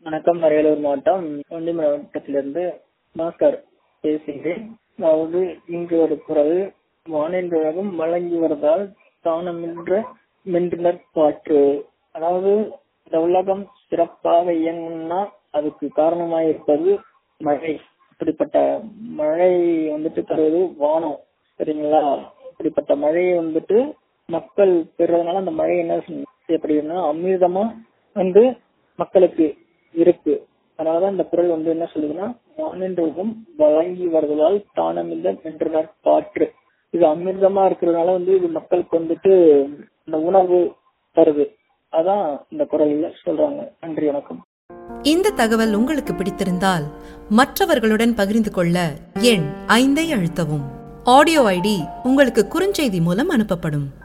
வணக்கம் அரியலூர் மாவட்டம் தொண்டி மாவட்டத்திலிருந்து பாஸ்கர் பேசுகிறேன் அதாவது இங்கு ஒரு குரல் வானின் உலகம் வழங்கி வருவதால் தானமின்ற மென்றினர் காற்று அதாவது இந்த உலகம் சிறப்பாக இயங்கும்னா அதுக்கு காரணமாக இருப்பது மழை இப்படிப்பட்ட மழை வந்துட்டு தருவது வானம் சரிங்களா இப்படிப்பட்ட மழையை வந்துட்டு மக்கள் பெறுறதுனால அந்த மழை என்ன செய்யப்படுதுன்னா அமிர்தமா வந்து மக்களுக்கு இருக்கு அதனாலதான் இந்த குரல் வந்து என்ன சொல்லுதுன்னா வானின்றதும் வழங்கி வருவதால் தானமில்ல வென்றனர் காற்று இது அமிர்தமா இருக்கிறதுனால வந்து இது மக்களுக்கு வந்துட்டு இந்த உணவு தருது அதான் இந்த குரல்ல சொல்றாங்க நன்றி வணக்கம் இந்த தகவல் உங்களுக்கு பிடித்திருந்தால் மற்றவர்களுடன் பகிர்ந்து கொள்ள எண் ஐந்தை அழுத்தவும் ஆடியோ ஐடி உங்களுக்கு குறுஞ்செய்தி மூலம் அனுப்பப்படும்